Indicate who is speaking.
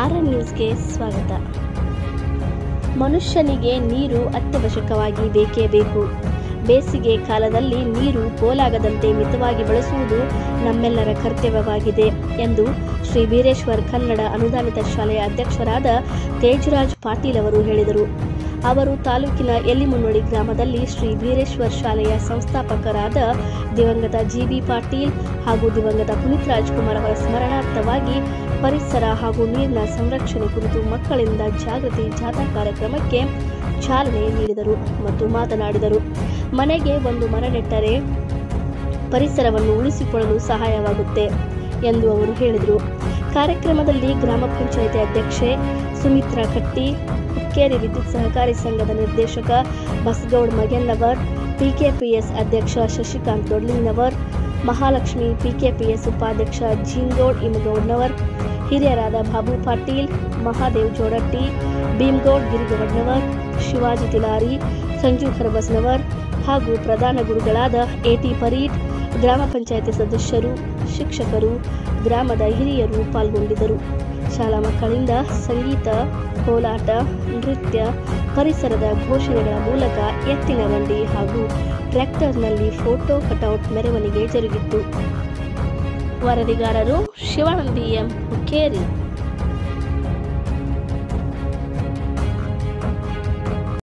Speaker 1: R N ನ್ಯೂಸ್ಗೆ ಸ್ವಾಗತ ಮನುಷ್ಯನಿಗೆ ನೀರು ಅತ್ಯವಶ್ಯಕವಾಗಿ ಬೇಕೇ ಬೇಕು ಬೇಸಿಗೆ ಕಾಲದಲ್ಲಿ ನೀರು ಪೋಲಾಗದಂತೆ ಮಿತವಾಗಿ ಬಳಸುವುದು ನಮ್ಮೆಲ್ಲರ ಕರ್ತವ್ಯವಾಗಿದೆ ಎಂದು ಶ್ರೀ ವೀರೇಶ್ವರ್ ಕನ್ನಡ ಅನುದಾನಿತ ಶಾಲೆಯ ಅಧ್ಯಕ್ಷರಾದ ತೇಜರಾಜ್ ಪಾಟೀಲ್ ಅವರು ಹೇಳಿದರು ಅವರು ತಾಲೂಕಿನ ಎಲ್ಲಿಮುನ್ನೋಡಿ ಗ್ರಾಮದಲ್ಲಿ ಶ್ರೀ ವೀರೇಶ್ವರ್ ಶಾಲೆಯ ಸಂಸ್ಥಾಪಕರಾದ ದಿವಂಗತ ಜಿ ಬಿ ಪಾಟೀಲ್ ಹಾಗೂ ದಿವಂಗತ ಪುನೀತ್ ರಾಜ್ಕುಮಾರ್ ಅವರ ಸ್ಮರಣಾರ್ಥವಾಗಿ ಪರಿಸರ ಹಾಗೂ ನೀರಿನ ಸಂರಕ್ಷಣೆ ಕುರಿತು ಮಕ್ಕಳಿಂದ ಜಾಗೃತಿ ಜಾಥಾ ಕಾರ್ಯಕ್ರಮಕ್ಕೆ ಚಾಲನೆ ನೀಡಿದರು ಮತ್ತು ಮಾತನಾಡಿದರು ಮನೆಗೆ ಒಂದು ಮರ ನೆಟ್ಟರೆ ಪರಿಸರವನ್ನು ಉಳಿಸಿಕೊಳ್ಳಲು ಸಹಾಯವಾಗುತ್ತೆ ಎಂದು ಅವರು ಹೇಳಿದರು ಕಾರ್ಯಕ್ರಮದಲ್ಲಿ ಗ್ರಾಮ ಪಂಚಾಯಿತಿ ಅಧ್ಯಕ್ಷೆ ಸುಮಿತ್ರಾ ಕಟ್ಟಿ ಹುಕ್ಕೇರಿ ವಿದ್ಯುತ್ ಸಹಕಾರಿ ಸಂಘದ ನಿರ್ದೇಶಕ ಬಸಗೌಡ್ ಮಗೆನ್ನವರ್ ಪಿಕೆಪಿಎಸ್ ಅಧ್ಯಕ್ಷ ಶಶಿಕಾಂತ್ ದೊಡ್ಲಿಂಗನವರ್ ಮಹಾಲಕ್ಷ್ಮಿ ಪಿಕೆಪಿಎಸ್ ಉಪಾಧ್ಯಕ್ಷ ಜಿಂಗೌಡ್ ಇಮಗೌಡ್ನವರ್ ಹಿರಿಯರಾದ ಬಾಬು ಪಾಟೀಲ್ ಮಹಾದೇವ್ ಜೋಡಟ್ಟಿ ಭೀಮ್ಗೌಡ್ ಗಿರಿಗೌಡ್ನವರ್ ಶಿವಾಜಿ ತಿಲಾರಿ ಸಂಜು ಖರ್ಬಸ್ನವರ್ ಹಾಗೂ ಪ್ರಧಾನ ಗುರುಗಳಾದ ಎಟಿ ಪರೀಟ್ ಗ್ರಾಮ ಪಂಚಾಯತಿ ಸದಸ್ಯರು ಶಿಕ್ಷಕರು ಗ್ರಾಮದ ಹಿರಿಯರು ಪಾಲ್ಗೊಂಡಿದ್ದರು ಶಾಲಾ ಮಕ್ಕಳಿಂದ ಸಂಗೀತ ಕೋಲಾಟ ನೃತ್ಯ ಪರಿಸರದ ಘೋಷಣೆಗಳ ಮೂಲಕ ಎತ್ತಿನ ಬಂಡಿ ಹಾಗೂ ಟ್ರ್ಯಾಕ್ಟರ್ನಲ್ಲಿ ಫೋಟೋ ಕಟೌಟ್ ಮೆರವಣಿಗೆ ಜರುಗಿತ್ತು ವರದಿಗಾರರು ಶಿವಾನಂದಿ ಎಂ ಹುಕ್ಕೇರಿ